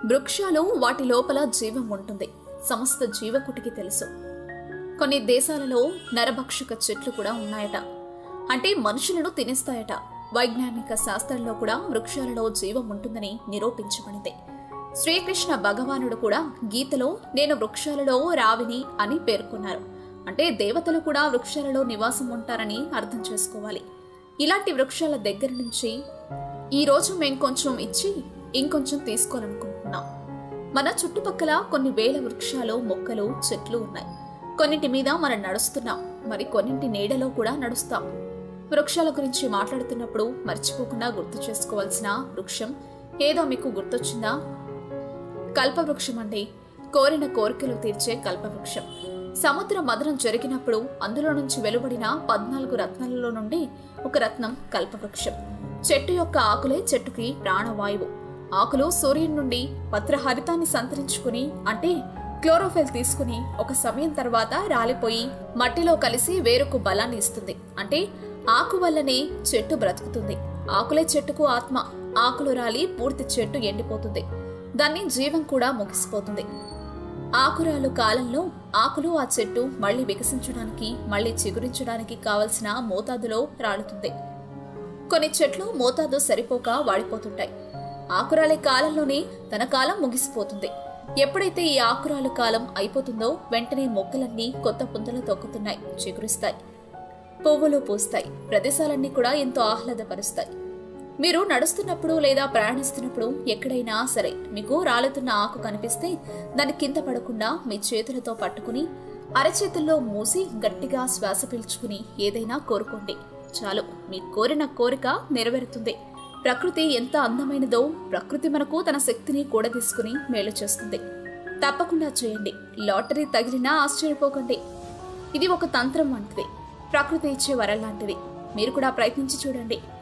వృక్షాలు వాటి లోపల జీవం ఉంటుంది సమస్త జీవకుటికి తెలుసు కొన్ని దేశాలలో నరభక్షక చెట్లు కూడా ఉన్నాయట అంటే మనుషులను తినేస్తాయట వైజ్ఞానిక శాస్త్రంలో కూడా వృక్షాలలో జీవం ఉంటుందని నిరూపించబడింది శ్రీకృష్ణ భగవానుడు కూడా గీతలో నేను వృక్షాలలో రావిని అని పేర్కొన్నారు అంటే దేవతలు కూడా వృక్షాలలో నివాసం ఉంటారని అర్థం చేసుకోవాలి ఇలాంటి వృక్షాల దగ్గర నుంచి ఈ రోజు మేం కొంచెం ఇచ్చి ఇంకొంచెం తీసుకోవాలనుకుంటున్నాం మన చుట్టుపక్కల కొన్ని వేల వృక్షాలు మొక్కలు చెట్లు ఉన్నాయి కొన్నింటి మీద మనం నడుస్తున్నాం మరి కొన్నింటి నీడలో కూడా నడుస్తాం వృక్షాల గురించి మాట్లాడుతున్నప్పుడు మర్చిపోకుండా గుర్తు చేసుకోవాల్సిన వృక్షం ఏదో మీకు గుర్తొచ్చిందా కల్పవృక్షం అండి కోరిన కోరికలు తీర్చే కల్పవృక్షం సముద్ర మదనం జరిగినప్పుడు అందులో నుంచి వెలువడిన పద్నాలుగు రత్నాలలో నుండి ఒక రత్నం కల్పవృక్షం చెట్టు యొక్క ఆకులే చెట్టుకి ప్రాణవాయువు ఆకులు సూర్యుని నుండి పత్రహరితాన్ని సంతరించుకుని అంటే క్లోరోఫిల్ తీసుకుని ఒక సమయం తర్వాత రాలిపోయి మట్టిలో కలిసి వేరొక బలాన్ని ఇస్తుంది అంటే ఆకు వల్లనే చెట్టు బ్రతుకుతుంది ఆకులే చెట్టుకు ఆత్మ ఆకులు రాలి పూర్తి చెట్టు ఎండిపోతుంది దాన్ని జీవం కూడా ముగిసిపోతుంది ఆకురాలు కాలంలో ఆకులు ఆ చెట్టు మళ్ళీ వికసించడానికి మళ్ళీ చిగురించడానికి కావలసిన మోతాదులో రాలుతుంది కొన్ని చెట్లు మోతాదు సరిపోక వాడిపోతుంటాయి ఆకురాలే కాలంలోనే తన కాలం ముగిసిపోతుంది ఎప్పుడైతే ఈ ఆకురాలు కాలం అయిపోతుందో వెంటనే మొక్కలన్నీ కొత్త పుంతలు తొక్కుతున్నాయి చిగురిస్తాయి పువ్వులు పూస్తాయి ప్రదేశాలన్నీ కూడా ఎంతో ఆహ్లాదపరుస్తాయి మీరు నడుస్తున్నప్పుడు లేదా ప్రయాణిస్తున్నప్పుడు ఎక్కడైనా సరే మీకు రాలుతున్న ఆకు కనిపిస్తే దాని కింద పడకుండా మీ చేతులతో పట్టుకుని అరచేతుల్లో మూసి గట్టిగా శ్వాస పీల్చుకుని ఏదైనా కోరుకోండి చాలు మీ కోరిన కోరిక నెరవేరుతుంది ప్రకృతి ఎంత అందమైనదో ప్రకృతి మనకు తన శక్తిని కూడా తీసుకుని మేలు చేస్తుంది తప్పకుండా చేయండి లాటరీ తగిలినా ఆశ్చర్యపోకండి ఇది ఒక తంత్రం వంటిది ప్రకృతి ఇచ్చే వరం లాంటిది మీరు కూడా ప్రయత్నించి చూడండి